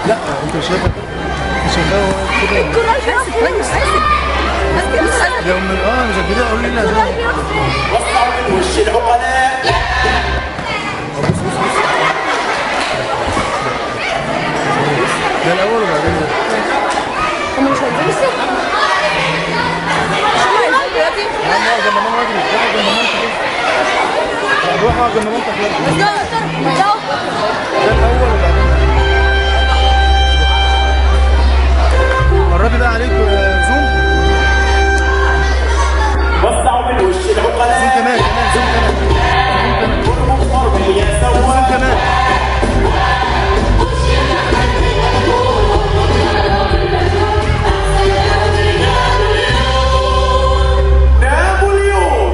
لا انت مش شايفها مش شايفها هو كده لو من اه مش كده قول لي لا وسعوا من وش العقلاء ده الاول وبعدين ده. هم مش هيلبسوا يا عم اقعد جنب ماما اجري اقعد جنب مامتك كده لا، روح اقعد جنب مامتك يلا ده الاول وبعدين ده. قربي بقى عليك آه، زوم وسعوا من وش زوم العقلاء كمان كمان زوم كمان ضربوا ضرب يا زوم سواء كمان نابليون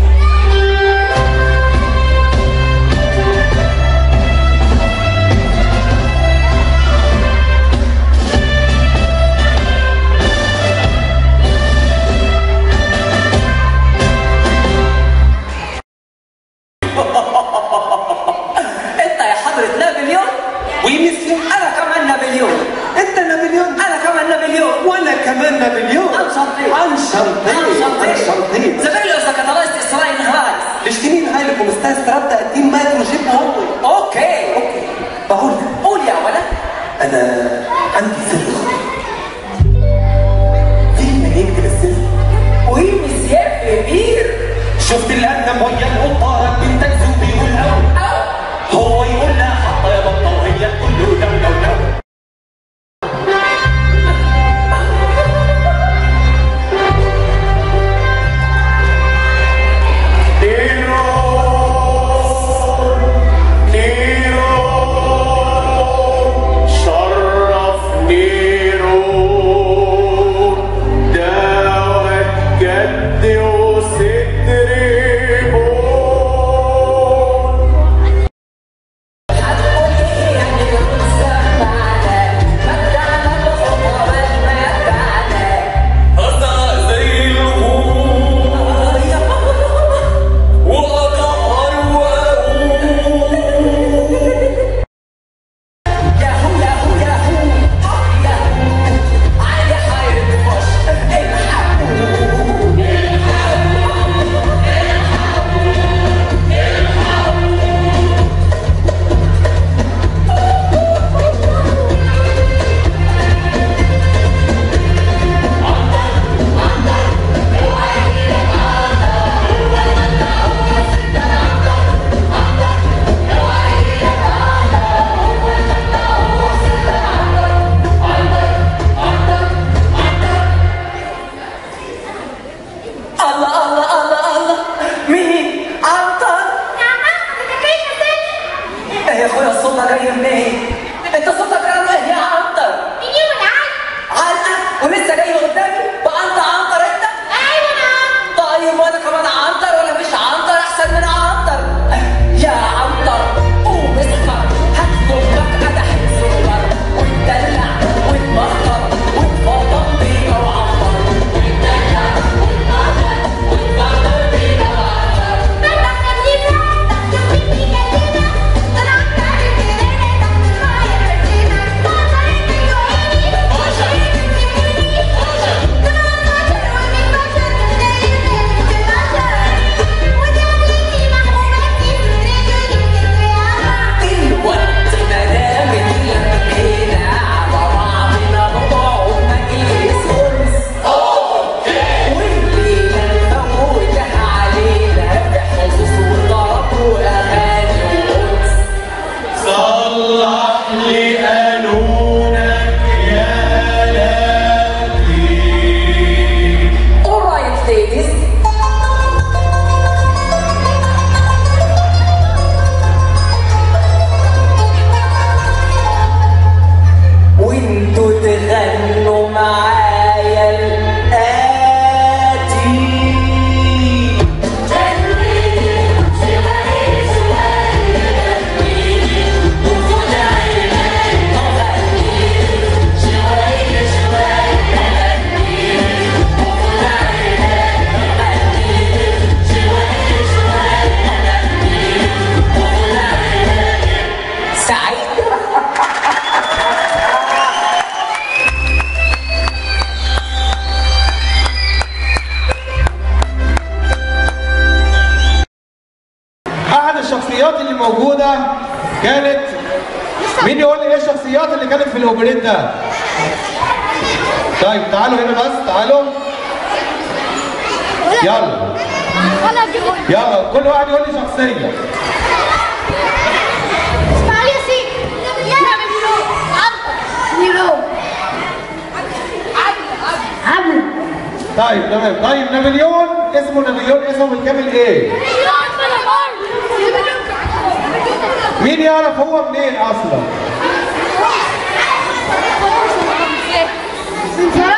انت يا حضرة نابليون ويمثل انا كمان نابليون انت نابليون انا كمان نابليون وانا كمان نابليون انشنطي انشنطي انشنطي زميلي سكترايست اسرائيل هايس اشترين هاي لكم استاذ تربدا التيم مايكرو جيب هو اوكي اوكي بقول لك قول يا ولد انا عندي سر في من يكتب السر وي مسيا كبير شفت الأدنى ويا القطارة بنتك زوبي يقول أو هو يقول لا حتى يا بطة وهي تقول له لو لو لو نيرو شرف نيرو دعوة جد وستري موجوده كانت مين يقول لي ايه الشخصيات اللي كانت في الاوبريت ده؟ طيب تعالوا هنا بس تعالوا يلا ولا بيقول يلا كل واحد يقول لي شخصيه اسماعيل ياسين نعمل نيرو نيرو عبد طيب تمام طيب نابليون اسمه نابليون اسمه بالكامل ايه؟ مين يعرف هو منين اصلا؟ من فرنسا